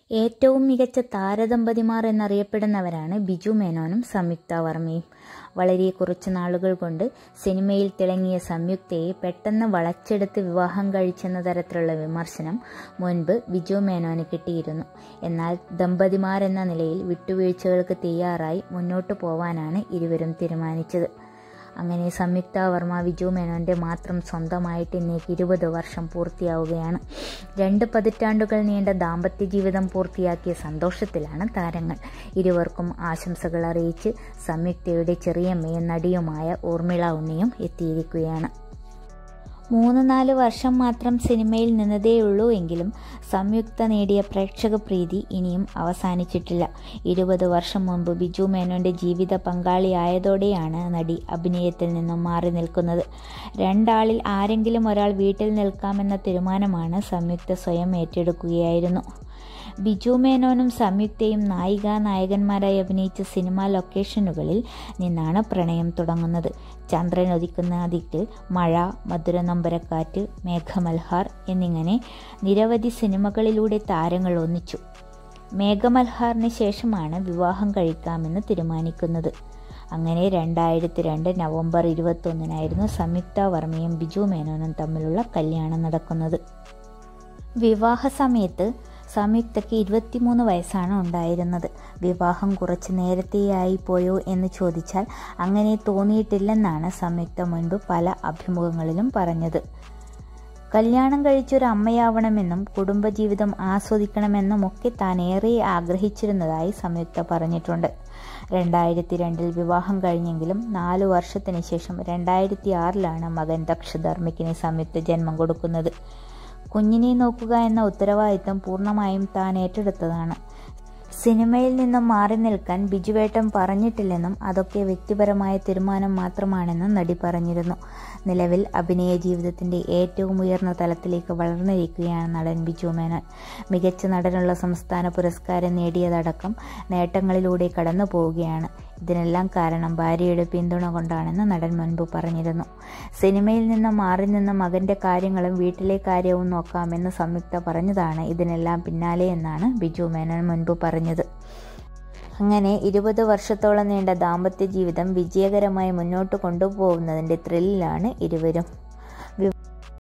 ഏറ്റവും മികച്ച താരദമ്പതിമാർ എന്നറിയപ്പെടുന്നവരാണ് ബിജു മേനോനും സംയുക്ത വർമ്മയും വളരെ കുറച്ചു നാളുകൾ കൊണ്ട് സിനിമയിൽ തിളങ്ങിയ സംയുക്തയെ പെട്ടെന്ന് വളച്ചെടുത്ത് വിവാഹം കഴിച്ചെന്ന തരത്തിലുള്ള വിമർശനം മുൻപ് ബിജു മേനോന് കിട്ടിയിരുന്നു എന്നാൽ ദമ്പതിമാരെന്ന നിലയിൽ വിട്ടുവീഴ്ചകൾക്ക് തയ്യാറായി മുന്നോട്ടു പോവാനാണ് ഇരുവരും തീരുമാനിച്ചത് അങ്ങനെ സംയുക്ത വർമ്മ വിജു മേനോന്റെ മാത്രം സ്വന്തമായിട്ട് ഇന്നേക്ക് ഇരുപത് വർഷം പൂർത്തിയാവുകയാണ് രണ്ട് പതിറ്റാണ്ടുകൾ നീണ്ട ദാമ്പത്യ ജീവിതം പൂർത്തിയാക്കിയ സന്തോഷത്തിലാണ് താരങ്ങൾ ഇരുവർക്കും ആശംസകൾ അറിയിച്ച് സംയുക്തയുടെ ചെറിയമ്മയും നടിയുമായ ഊർമിള ഉണ്ണിയും എത്തിയിരിക്കുകയാണ് മൂന്ന് നാല് വർഷം മാത്രം സിനിമയിൽ നിന്നതേയുള്ളൂ എങ്കിലും സംയുക്ത നേടിയ പ്രേക്ഷക പ്രീതി ഇനിയും അവസാനിച്ചിട്ടില്ല ഇരുപത് വർഷം മുമ്പ് ബിജു മേനോന്റെ ജീവിത പങ്കാളിയായതോടെയാണ് നടി അഭിനയത്തിൽ നിന്നും മാറി നിൽക്കുന്നത് രണ്ടാളിൽ ആരെങ്കിലും ഒരാൾ വീട്ടിൽ നിൽക്കാമെന്ന തീരുമാനമാണ് സംയുക്ത സ്വയം ഏറ്റെടുക്കുകയായിരുന്നു ബിജു മേനോനും സംയുക്തയും നായിക നായകന്മാരായി അഭിനയിച്ച സിനിമാ ലൊക്കേഷനുകളിൽ നിന്നാണ് പ്രണയം തുടങ്ങുന്നത് ചന്ദ്രൻ ഉദിക്കുന്ന ദിക്കിൽ മഴ മധുര നമ്പരക്കാറ്റ് മേഘമൽഹാർ എന്നിങ്ങനെ നിരവധി സിനിമകളിലൂടെ താരങ്ങൾ ഒന്നിച്ചു മേഘമൽഹാറിന് ശേഷമാണ് വിവാഹം കഴിക്കാമെന്ന് തീരുമാനിക്കുന്നത് അങ്ങനെ രണ്ടായിരത്തി രണ്ട് നവംബർ ഇരുപത്തൊന്നിനായിരുന്നു സംയുക്ത വർമ്മയും ബിജു മേനോനും തമ്മിലുള്ള കല്യാണം നടക്കുന്നത് വിവാഹ സമയത്ത് സംയുക്തയ്ക്ക് ഇരുപത്തിമൂന്ന് വയസ്സാണ് ഉണ്ടായിരുന്നത് വിവാഹം കുറച്ച് നേരത്തെയായി പോയോ എന്ന് ചോദിച്ചാൽ അങ്ങനെ തോന്നിയിട്ടില്ലെന്നാണ് സംയുക്ത മുൻപ് പല അഭിമുഖങ്ങളിലും പറഞ്ഞത് കല്യാണം കഴിച്ചൊരു അമ്മയാവണമെന്നും കുടുംബജീവിതം ആസ്വദിക്കണമെന്നും ഒക്കെ താൻ ഏറെ ആഗ്രഹിച്ചിരുന്നതായി സംയുക്ത പറഞ്ഞിട്ടുണ്ട് രണ്ടായിരത്തി രണ്ടിൽ വിവാഹം കഴിഞ്ഞെങ്കിലും നാലു വർഷത്തിന് ശേഷം രണ്ടായിരത്തി ആറിലാണ് മകൻ ദക്ഷധർമ്മിക്കിന് സംയുക്ത ജന്മം കൊടുക്കുന്നത് കുഞ്ഞിനെ നോക്കുക എന്ന ഉത്തരവാദിത്തം പൂർണ്ണമായും താൻ ഏറ്റെടുത്തതാണ് സിനിമയിൽ നിന്നും മാറി നിൽക്കാൻ ബിജുവേട്ടൻ പറഞ്ഞിട്ടില്ലെന്നും അതൊക്കെ വ്യക്തിപരമായ തീരുമാനം മാത്രമാണെന്നും നടി പറഞ്ഞിരുന്നു നിലവിൽ അഭിനയ ജീവിതത്തിന്റെ ഏറ്റവും ഉയർന്ന തലത്തിലേക്ക് വളർന്നിരിക്കുകയാണ് നടൻ ബിജു മേനോൻ മികച്ച നടനുള്ള സംസ്ഥാന പുരസ്കാരം നേടിയതടക്കം നേട്ടങ്ങളിലൂടെ കടന്നു പോവുകയാണ് ഇതിനെല്ലാം കാരണം ഭാര്യയുടെ പിന്തുണ കൊണ്ടാണെന്ന് നടൻ മുൻപ് പറഞ്ഞിരുന്നു സിനിമയിൽ നിന്ന് മാറി നിന്ന മകന്റെ കാര്യങ്ങളും വീട്ടിലെ കാര്യവും നോക്കാമെന്ന് സംയുക്ത പറഞ്ഞതാണ് ഇതിനെല്ലാം പിന്നാലെ എന്നാണ് ബിജു മേനോൻ മുൻപ് പറഞ്ഞത് അങ്ങനെ ഇരുപത് വർഷത്തോളം നീണ്ട ദാമ്പത്യ ജീവിതം വിജയകരമായി മുന്നോട്ട് കൊണ്ടുപോകുന്നതിൻ്റെ ത്രില്ലിലാണ് ഇരുവരും